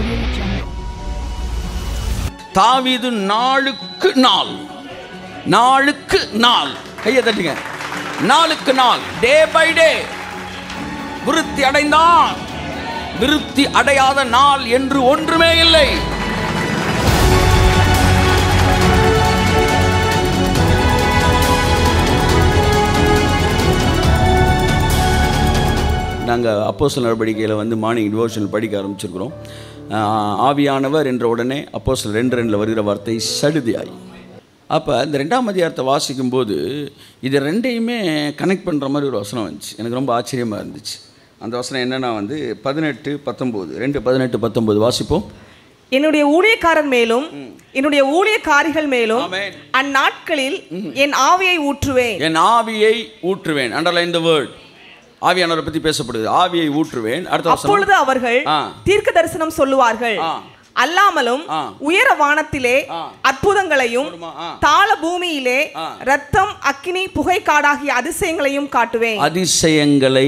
Audio Jungle. தாவீது நாளுக்கு நாள் நாளுக்கு நாள் கையை தட்டுங்க நாளுக்கு நாள் டே பை டே விருத்தி அடைந்தான் விருத்தி அடையாத நாள் என்று ஒன்றுமே இல்லை நாங்கள் அப்போஸ்தலர் நடவடிக்கையில் வந்து மார்னிங் டிவோஷனல் படிக்க ஆரம்பிச்சிருக்கிறோம் ஆஹ் ஆவியானவர் என்ற உடனே அப்போஸ்தலர் ரெண்டு ரெண்டில் வருகிற வார்த்தை சடுதியாய் அப்போ இந்த ரெண்டாம் அதிகாரத்தை வாசிக்கும்போது இது ரெண்டையுமே கனெக்ட் பண்ணுற மாதிரி ஒரு வசனம் வந்துச்சு எனக்கு ரொம்ப ஆச்சரியமாக இருந்துச்சு அந்த வசனம் என்னன்னா வந்து பதினெட்டு பத்தொம்போது ரெண்டு பதினெட்டு பத்தொம்போது வாசிப்போம் என்னுடைய ஊழியக்காரர் மேலும் என்னுடைய ஊழியக்காரிகள் மேலும் ஆமென். அந்நாட்களில் என் ஆவியை ஊற்றுவேன் என் ஆவியை ஊற்றுவேன் அண்டர்லைன் த வேர்ட் ஆவியானவரை பற்றி பேசப்படுது ஆவியை ஊற்றுவேன் அடுத்த வசனம் அப்பொழுது அவர்கள் ஆ. தீர்க்க தரிசனம் சொல்லுவார்கள் ஆ. அல்லாமலும் ஆ. உயர வானத்திலே ஆ. அற்புதங்களையும் போடுமா? ஆ. தாள பூமியிலே ஆ. ரத்தம் அக்கினி புகைக்காடாகிய அதிசயங்களையும் காட்டுவேன் அதிசயங்களை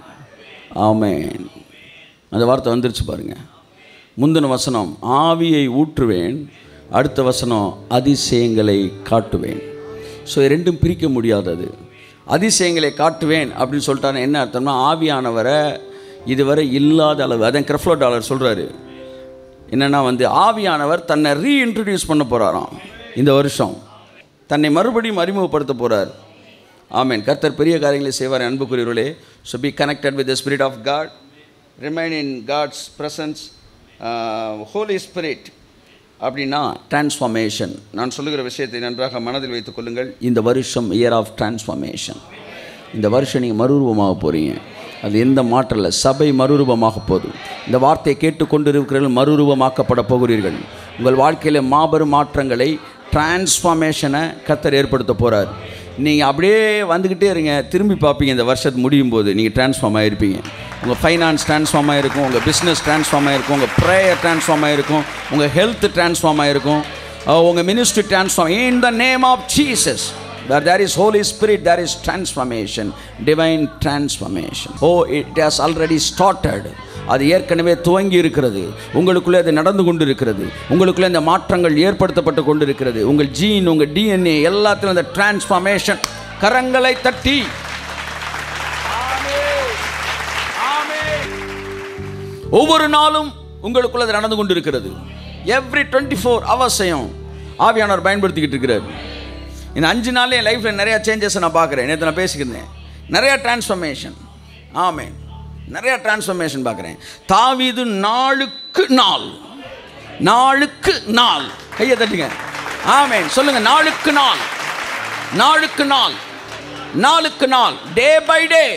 ஆமென் அந்த வார்த்தை வந்துருச்சு பாருங்க முந்தின வசனம் ஆவியை ஊற்றுவேன் அடுத்த வசனம் அதிசயங்களை காட்டுவேன் ஸோ ரெண்டும் பிரிக்க முடியாதது அதிசயங்களை காட்டுவேன் அப்படின்னு சொல்லிட்டாரு என்ன அர்த்தம்னா ஆவியானவரை இதுவரை இல்லாத அளவு அதான் கிரஃப்லோ டாலர் சொல்கிறாரு என்னன்னா வந்து ஆவியானவர் தன்னை ரீஇன்ட்ரடியூஸ் பண்ண போகிறாராம் இந்த வருஷம் தன்னை மறுபடியும் அறிமுகப்படுத்த போகிறார் ஆமென் கர்த்தர் பெரிய காரியங்களை செய்வார் அன்புக்குரியவர்களே so be connected with the spirit of God remain in God's presence holy spirit அப்படின்னா டிரான்ஸ்ஃபார்மேஷன் நான் சொல்லுகிற விஷயத்தை நன்றாக மனதில் வைத்துக் கொள்ளுங்கள் இந்த வருஷம் இயர் ஆஃப் டிரான்ஸ்ஃபார்மேஷன் இந்த வருஷம் நீங்கள் மறுரூபமாக போகிறீங்க அது எந்த மாற்றம் இல்லை சபை மறுரூபமாக போகுது இந்த வார்த்தையை கேட்டுக்கொண்டு இருக்கிறவர்கள் மறுரூபமாக்கப்பட போகிறீர்கள் உங்கள் வாழ்க்கையில் மாபெரும் மாற்றங்களை டிரான்ஸ்ஃபார்மேஷனை கத்தர் ஏற்படுத்த போகிறார் நீங்கள் அப்படியே வந்துக்கிட்டே இருங்க திரும்பி பார்ப்பீங்க இந்த வருஷத்து முடியும் போது நீங்கள் டிரான்ஸ்ஃபார்ம் ஆகிருப்பீங்க உங்கள் ஃபைனான்ஸ் டிரான்ஸ்ஃபார்ம் ஆகிருக்கும் உங்கள் பிஸ்னஸ் டிரான்ஸ்ஃபார்ம் ஆகிருக்கும் உங்கள் ப்ரேயர் டிரான்ஸ்ஃபார்ம் ஆகிருக்கும் உங்கள் ஹெல்த் டிரான்ஸ்ஃபார்ம் ஆகிருக்கும் உங்கள் ministry transform in the name of Jesus Where there is Holy Spirit, there is transformation, divine transformation. Oh, it has already started. அது ஏற்கனவே துவங்கி இருக்கிறது உங்களுக்குள்ளே அது நடந்து கொண்டு இருக்கிறது உங்களுக்குள்ளே இந்த மாற்றங்கள் ஏற்படுத்தப்பட்டு கொண்டு இருக்கிறது உங்கள் ஜீன் உங்கள் டிஎன்ஏ எல்லாத்திலும் அந்த டிரான்ஸ்ஃபார்மேஷன் கரங்களை தட்டி ஒவ்வொரு நாளும் உங்களுக்குள்ள அது நடந்து கொண்டு இருக்கிறது எவ்ரி டுவெண்ட்டி ஃபோர் அவசியம் ஆவியானவர் பயன்படுத்திக்கிட்டு இருக்கிறார் இந்த அஞ்சு நாள் என் லைஃப்பில் நிறையா சேஞ்சஸ் நான் பார்க்குறேன் நேற்று நான் பேசிக்கிருந்தேன் நிறையா டிரான்ஸ்ஃபர்மேஷன் ஆமென் நிறையா டிரான்ஸ்ஃபர்மேஷன் பார்க்குறேன் தாவீது நாளுக்கு நாள் நாளுக்கு நாள் கையை தட்டுங்க ஆமென் சொல்லுங்க நாளுக்கு நாள் நாளுக்கு நாள் நாளுக்கு நாள் டே பை டே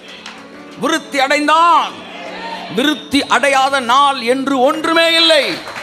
விருத்தி அடைந்தான் விருத்தி அடையாத நாள் என்று ஒன்றுமே இல்லை